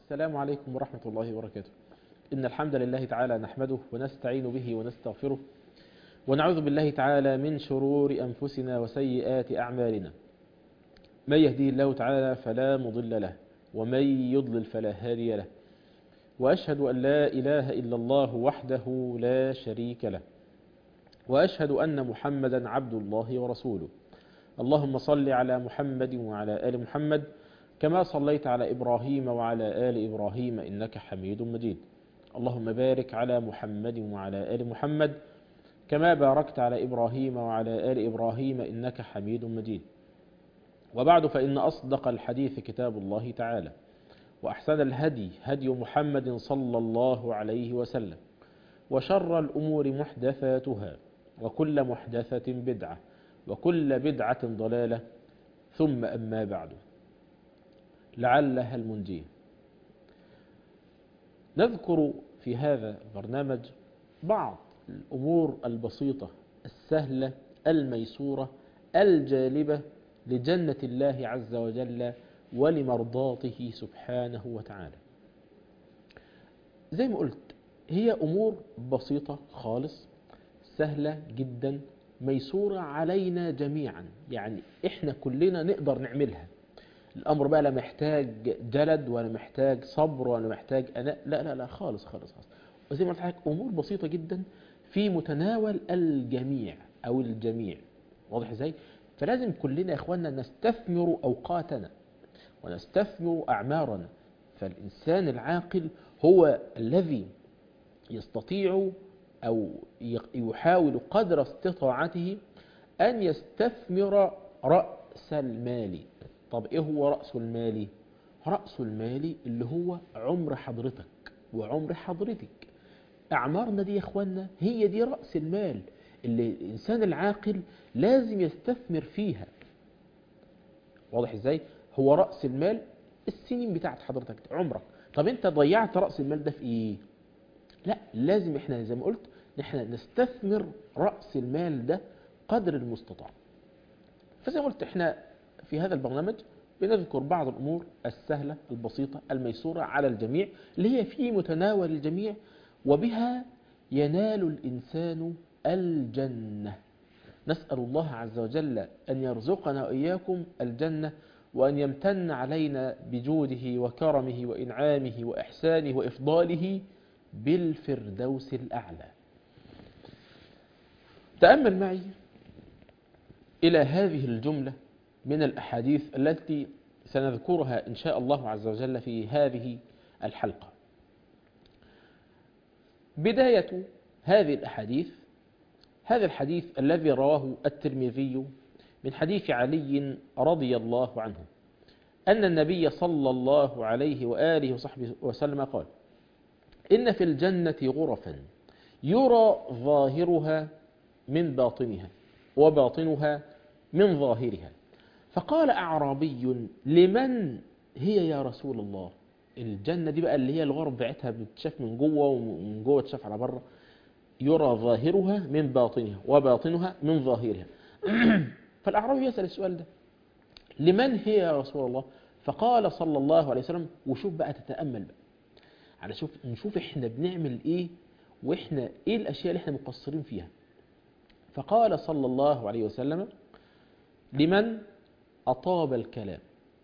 السلام عليكم ورحمة الله وبركاته إن الحمد لله تعالى نحمده ونستعين به ونستغفره ونعوذ بالله تعالى من شرور أنفسنا وسيئات أعمالنا من يهديه الله تعالى فلا مضل له ومن يضلل فلا هادي له وأشهد أن لا إله إلا الله وحده لا شريك له وأشهد أن محمدا عبد الله ورسوله اللهم صل على محمد وعلى آل محمد كما صليت على إبراهيم وعلى آل إبراهيم إنك حميد مجيد اللهم بارك على محمد وعلى آل محمد كما باركت على إبراهيم وعلى آل إبراهيم إنك حميد مجيد وبعد فإن أصدق الحديث كتاب الله تعالى وأحسن الهدي هدي محمد صلى الله عليه وسلم وشر الأمور محدثاتها وكل محدثة بدعة وكل بدعة ضلالة ثم أما بعد لعلها المنجية نذكر في هذا البرنامج بعض الأمور البسيطة السهلة الميسورة الجالبة لجنة الله عز وجل ولمرضاته سبحانه وتعالى زي ما قلت هي أمور بسيطة خالص سهلة جدا ميسورة علينا جميعا يعني احنا كلنا نقدر نعملها الامر بقى لا محتاج جلد ولا محتاج صبر ولا محتاج أناء لا لا لا خالص خالص خالص وزي ما قلت لحضرتك امور بسيطه جدا في متناول الجميع او الجميع واضح ازاي فلازم كلنا يا اخواننا نستثمر اوقاتنا ونستثمر اعمارنا فالانسان العاقل هو الذي يستطيع او يحاول قدر استطاعته ان يستثمر راس المال طب ايه هو رأس المال رأس المال اللي هو عمر حضرتك وعمر حضرتك اعمارنا دي يا اخوانا هي دي رأس المال اللي الانسان العاقل لازم يستثمر فيها واضح ازاي هو رأس المال السنين بتاعت حضرتك عمرك طب انت ضيعت رأس المال ده في ايه لا لازم احنا زي ما قلت احنا نستثمر رأس المال ده قدر المستطاع فزي ما قلت احنا في هذا البرنامج بنذكر بعض الأمور السهلة البسيطة الميسورة على الجميع اللي هي في متناول الجميع وبها ينال الإنسان الجنة نسأل الله عز وجل أن يرزقنا وإياكم الجنة وأن يمتن علينا بجوده وكرمه وإنعامه وإحسانه وإفضاله بالفردوس الأعلى تأمل معي إلى هذه الجملة من الأحاديث التي سنذكرها إن شاء الله عز وجل في هذه الحلقة بداية هذه الأحاديث هذا الحديث الذي رواه الترمذي من حديث علي رضي الله عنه أن النبي صلى الله عليه وآله وصحبه وسلم قال إن في الجنة غرفا يرى ظاهرها من باطنها وباطنها من ظاهرها فقال أعرابي لمن هي يا رسول الله الجنة دي بقى اللي هي الغرب بتاعتها بتشاف من جوه ومن جوه تشاف على بره يرى ظاهرها من باطنها وباطنها من ظاهرها فالأعرابي يسأل السؤال ده لمن هي يا رسول الله فقال صلى الله عليه وسلم وشوف بقى تتأمل بقى على شوف نشوف احنا بنعمل ايه واحنا ايه الاشياء اللي احنا مقصرين فيها فقال صلى الله عليه وسلم لمن أطاب الكلام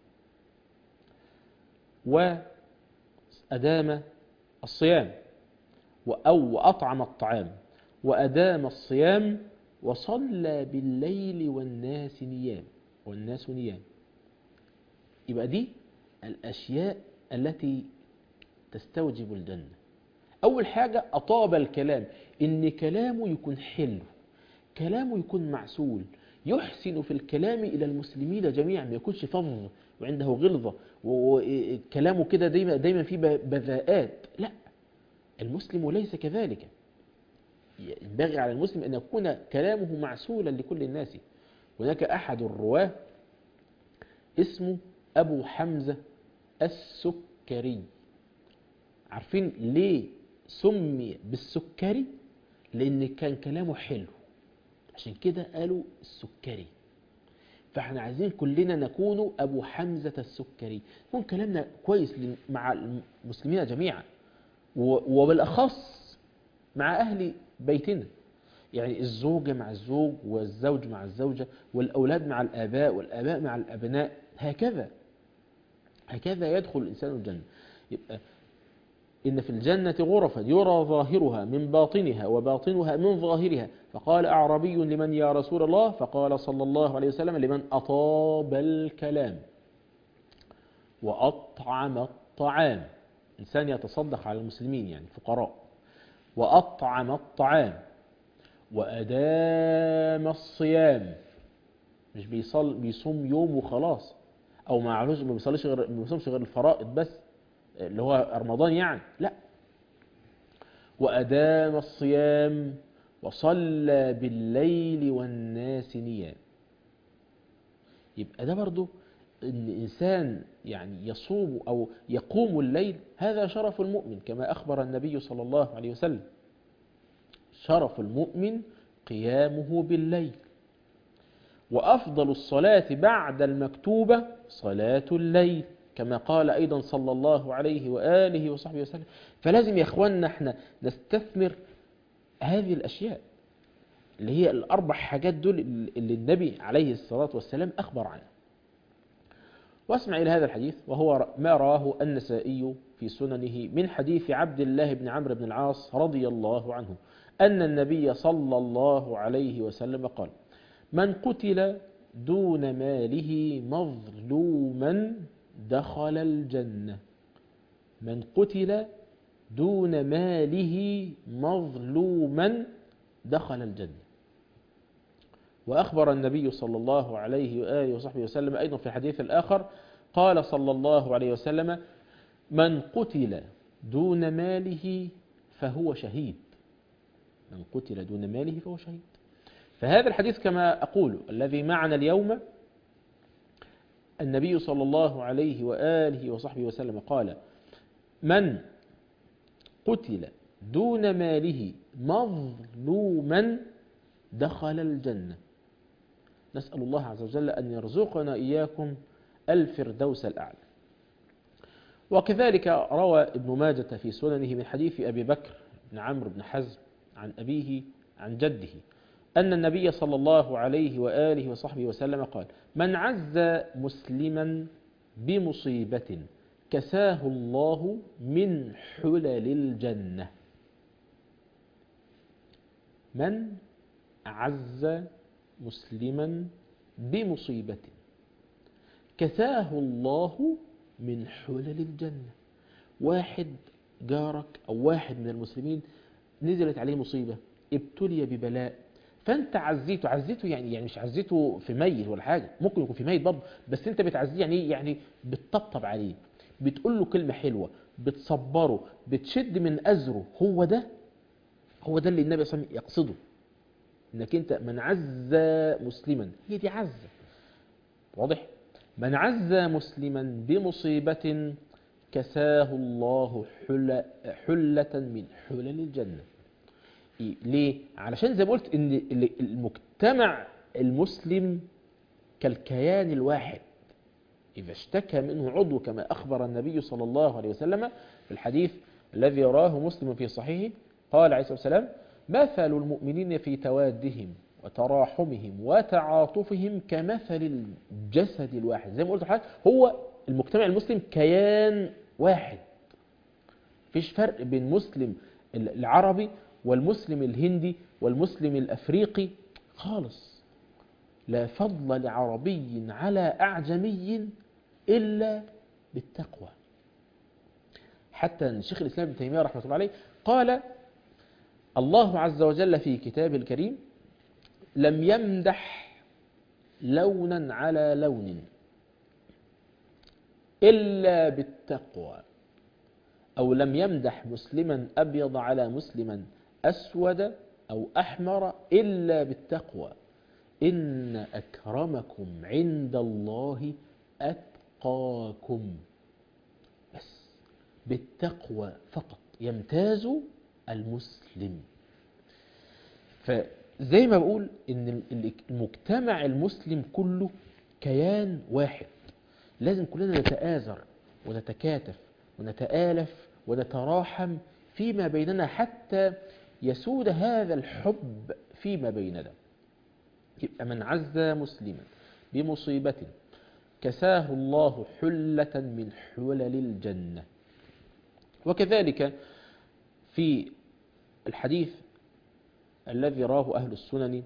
وأدام الصيام أو أطعم الطعام وأدام الصيام وصلى بالليل والناس نيام والناس نيام يبقى دي الأشياء التي تستوجب الجنة أول حاجة أطاب الكلام إن كلامه يكون حلو كلامه يكون معسول يحسن في الكلام إلى المسلمين جميعا ما يكونش فظ وعنده غلظة وكلامه كده دايما, دايما فيه بذاءات لا المسلم ليس كذلك ينبغي على المسلم أن يكون كلامه معسولا لكل الناس هناك أحد الرواه اسمه أبو حمزة السكري عارفين ليه سمي بالسكري لأن كان كلامه حلو عشان كده قالوا السكري فاحنا عايزين كلنا نكون أبو حمزة السكري يكون كلامنا كويس لل- مع المسلمين جميعا و- وبالأخص مع أهل بيتنا يعني الزوجة مع الزوج والزوج مع الزوجة والأولاد مع الآباء والآباء مع الأبناء هكذا هكذا يدخل الإنسان الجنة يبقى إن في الجنة غرفا يرى ظاهرها من باطنها وباطنها من ظاهرها فقال أعربي لمن يا رسول الله فقال صلى الله عليه وسلم لمن أطاب الكلام وأطعم الطعام إنسان يتصدق على المسلمين يعني الفقراء وأطعم الطعام وأدام الصيام مش بيصل بيصوم يوم وخلاص أو ما معلوش ما بيصليش غير ما بيصومش غير الفرائض بس اللي هو رمضان يعني لا وأدام الصيام وصلى بالليل والناس نيام يبقى ده برضو ان انسان يعني يصوم او يقوم الليل هذا شرف المؤمن كما اخبر النبي صلى الله عليه وسلم شرف المؤمن قيامه بالليل وافضل الصلاه بعد المكتوبه صلاه الليل كما قال ايضا صلى الله عليه واله وصحبه وسلم فلازم يا اخواننا احنا نستثمر هذه الاشياء اللي هي الاربع حاجات دول اللي النبي عليه الصلاه والسلام اخبر عنها واسمع إلى هذا الحديث وهو ما رواه النسائي في سننه من حديث عبد الله بن عمرو بن العاص رضي الله عنه أن النبي صلى الله عليه وسلم قال من قتل دون ماله مظلوما دخل الجنة من قتل دون ماله مظلوما دخل الجنة وأخبر النبي صلى الله عليه وآله وصحبه وسلم أيضا في الحديث الآخر قال صلى الله عليه وسلم من قتل دون ماله فهو شهيد من قتل دون ماله فهو شهيد فهذا الحديث كما أقول الذي معنا اليوم النبي صلى الله عليه وآله وصحبه وسلم قال من قتل دون ماله مظلوما دخل الجنة نسأل الله عز وجل أن يرزقنا إياكم الفردوس الأعلى وكذلك روى ابن ماجة في سننه من حديث أبي بكر بن عمرو بن حزم عن أبيه عن جده أن النبي صلى الله عليه وآله وصحبه وسلم قال من عز مسلما بمصيبة كساه الله من حلل الجنة من عز مسلما بمصيبة كساه الله من حلل الجنة واحد جارك أو واحد من المسلمين نزلت عليه مصيبة ابتلي ببلاء فانت عزيته عزيته يعني يعني مش عزيته في ميت ولا حاجه ممكن يكون في ميت برضه بس انت بتعزيه يعني ايه يعني بتطبطب عليه بتقول له كلمه حلوه بتصبره بتشد من ازره هو ده هو ده اللي النبي صلى الله عليه وسلم يقصده انك انت من عز مسلما هي دي عزه واضح من عز مسلما بمصيبه كساه الله حل حله من حلل الجنه إيه؟ ليه؟ علشان زي ما قلت ان المجتمع المسلم كالكيان الواحد إذا اشتكى منه عضو كما أخبر النبي صلى الله عليه وسلم في الحديث الذي يراه مسلم في صحيحه قال عليه الصلاة والسلام مثل المؤمنين في توادهم وتراحمهم وتعاطفهم كمثل الجسد الواحد زي ما قلت لحضرتك هو المجتمع المسلم كيان واحد فيش فرق بين مسلم العربي والمسلم الهندي والمسلم الأفريقي خالص لا فضل لعربي على أعجمي إلا بالتقوى حتى الشيخ الإسلام ابن تيمية رحمة الله عليه قال الله عز وجل في كتابه الكريم لم يمدح لونا على لون إلا بالتقوى أو لم يمدح مسلما أبيض على مسلما أسود أو أحمر إلا بالتقوى إن أكرمكم عند الله أتقاكم بس بالتقوى فقط يمتاز المسلم فزي ما بقول إن المجتمع المسلم كله كيان واحد لازم كلنا نتآزر ونتكاتف ونتآلف ونتراحم فيما بيننا حتى يسود هذا الحب فيما بيننا يبقى من عز مسلما بمصيبة كساه الله حلة من حلل الجنة وكذلك في الحديث الذي راه أهل السنن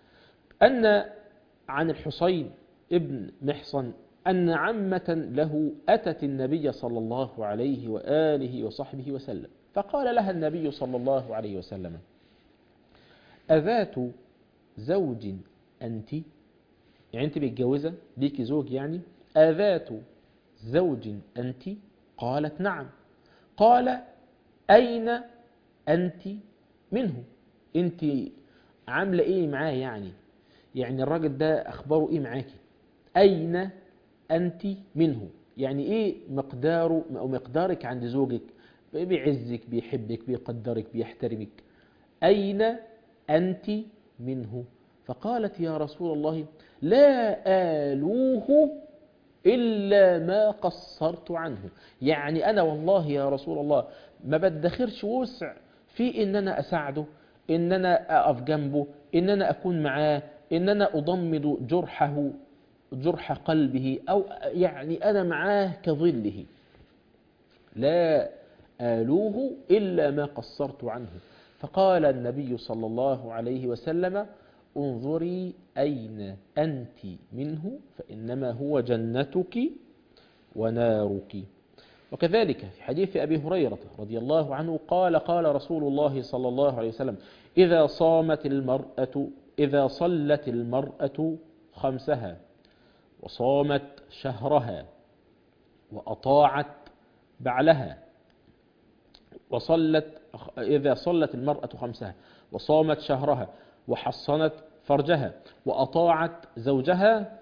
أن عن الحسين ابن محصن أن عمة له أتت النبي صلى الله عليه وآله وصحبه وسلم فقال لها النبي صلى الله عليه وسلم أذات زوج أنت يعني أنت متجوزة ليكي زوج يعني أذات زوج أنت قالت نعم قال أين أنت منه أنت عاملة إيه معاه يعني يعني الراجل ده أخباره إيه معاكي أين أنت منه يعني إيه مقداره أو مقدارك عند زوجك بيعزك بيحبك بيقدرك بيحترمك أين أنت منه فقالت يا رسول الله لا آلوه إلا ما قصرت عنه يعني أنا والله يا رسول الله ما بدخرش وسع في إن أنا أساعده إن أنا أقف جنبه إن أنا أكون معاه إن أنا أضمد جرحه جرح قلبه أو يعني أنا معاه كظله لا آلوه إلا ما قصرت عنه فقال النبي صلى الله عليه وسلم انظري أين أنت منه فإنما هو جنتك ونارك وكذلك في حديث أبي هريرة رضي الله عنه قال قال رسول الله صلى الله عليه وسلم إذا صامت المرأة إذا صلت المرأة خمسها وصامت شهرها وأطاعت بعلها وصلت إذا صلت المرأة خمسها وصامت شهرها وحصنت فرجها وأطاعت زوجها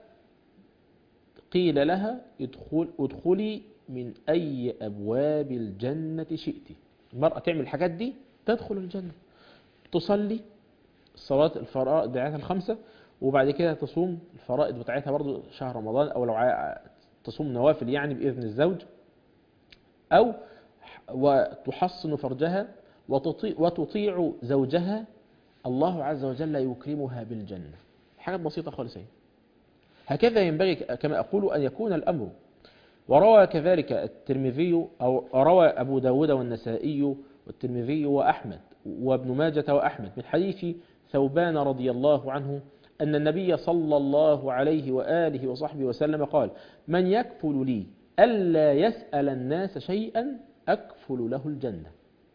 قيل لها ادخل ادخلي من أي أبواب الجنة شئت المرأة تعمل الحاجات دي تدخل الجنة تصلي الصلاة الفرائض بتاعتها الخمسة وبعد كده تصوم الفرائض بتاعتها برضو شهر رمضان أو لو تصوم نوافل يعني بإذن الزوج أو وتحصن فرجها وتطيع, وتطيع زوجها الله عز وجل يكرمها بالجنة حاجات بسيطة خالص هكذا ينبغي كما أقول أن يكون الأمر وروى كذلك الترمذي أو روى أبو داود والنسائي والترمذي وأحمد وابن ماجة وأحمد من حديث ثوبان رضي الله عنه أن النبي صلى الله عليه وآله وصحبه وسلم قال من يكفل لي ألا يسأل الناس شيئا أكفل له الجنة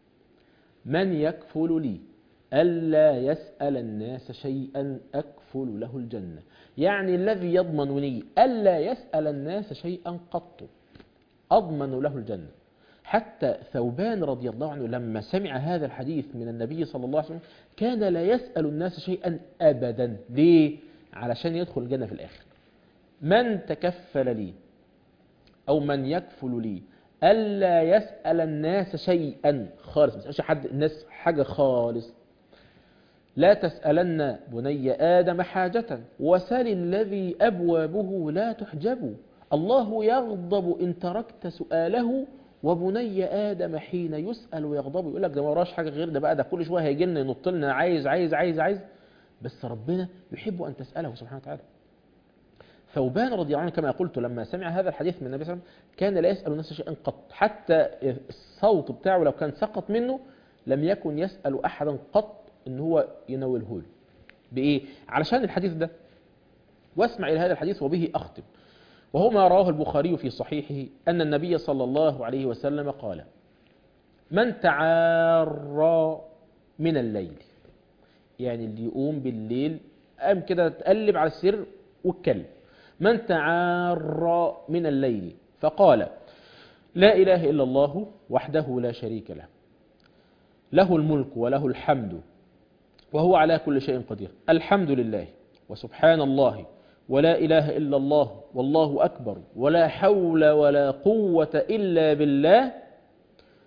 من يكفل لي ألا يسأل الناس شيئا أكفل له الجنة يعني الذي يضمن لي ألا يسأل الناس شيئا قط أضمن له الجنة حتى ثوبان رضي الله عنه لما سمع هذا الحديث من النبي صلى الله عليه وسلم كان لا يسأل الناس شيئا أبدا ليه؟ علشان يدخل الجنة في الآخر من تكفل لي أو من يكفل لي ألا يسأل الناس شيئا خالص ما يسألش حد الناس حاجة خالص لا تسألن بني آدم حاجة وسل الذي أبوابه لا تحجب الله يغضب إن تركت سؤاله وبني آدم حين يسأل ويغضب يقول لك ده ما وراش حاجة غير ده بقى ده كل شوية هيجي لنا ينط لنا عايز عايز عايز عايز بس ربنا يحب أن تسأله سبحانه وتعالى ثوبان رضي الله عنه كما قلت لما سمع هذا الحديث من النبي صلى الله عليه وسلم كان لا يسأل الناس شيئا قط حتى الصوت بتاعه لو كان سقط منه لم يكن يسأل أحدا قط ان هو ينوله له بإيه؟ علشان الحديث ده واسمع إلى هذا الحديث وبه أختم وهو ما رواه البخاري في صحيحه أن النبي صلى الله عليه وسلم قال من تعارى من الليل يعني اللي يقوم بالليل قام كده تقلب على السر واتكلم من تعارى من الليل فقال لا إله إلا الله وحده لا شريك له له الملك وله الحمد وهو على كل شيء قدير الحمد لله وسبحان الله ولا إله إلا الله والله أكبر ولا حول ولا قوة إلا بالله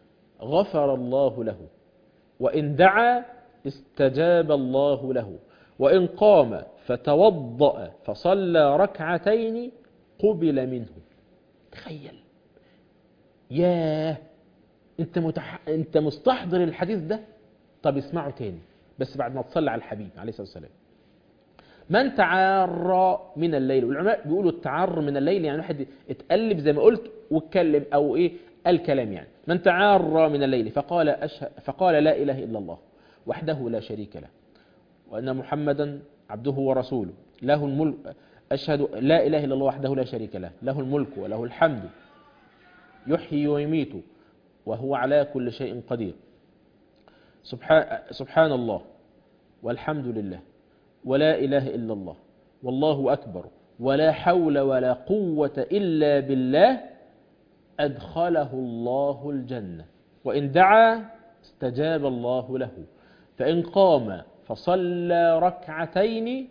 غفر الله له وإن دعا استجاب الله له وإن قام فتوضأ فصلى ركعتين قبل منه تخيل ياه انت متح... انت مستحضر الحديث ده طب اسمعه تاني بس بعد ما تصلي على الحبيب عليه الصلاه والسلام من تعار من الليل والعلماء بيقولوا التعار من الليل يعني واحد اتقلب زي ما قلت واتكلم او ايه الكلام يعني من تعار من الليل فقال أشهد فقال لا اله الا الله وحده لا شريك له وان محمدا عبده ورسوله له الملك اشهد لا اله الا الله وحده لا شريك له له الملك وله الحمد يحيي ويميت وهو على كل شيء قدير سبحان, سبحان الله والحمد لله ولا إله إلا الله والله أكبر ولا حول ولا قوة إلا بالله أدخله الله الجنة وإن دعا استجاب الله له فإن قام فصلى ركعتين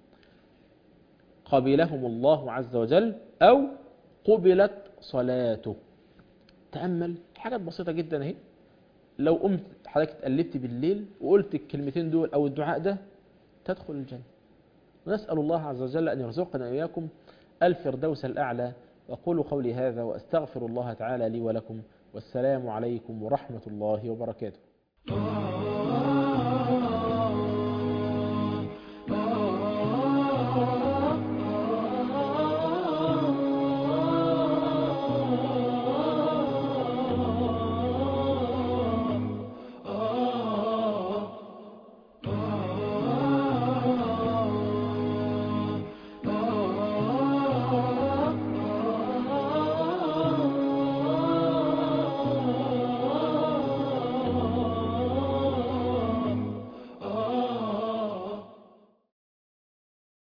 قبلهم الله عز وجل أو قبلت صلاته تأمل حاجات بسيطة جدا اهي لو قمت حضرتك اتقلبت بالليل وقلت الكلمتين دول أو الدعاء ده تدخل الجنة ونسأل الله عز وجل أن يرزقنا إياكم الفردوس الأعلى وأقول قولي هذا وأستغفر الله تعالى لي ولكم والسلام عليكم ورحمة الله وبركاته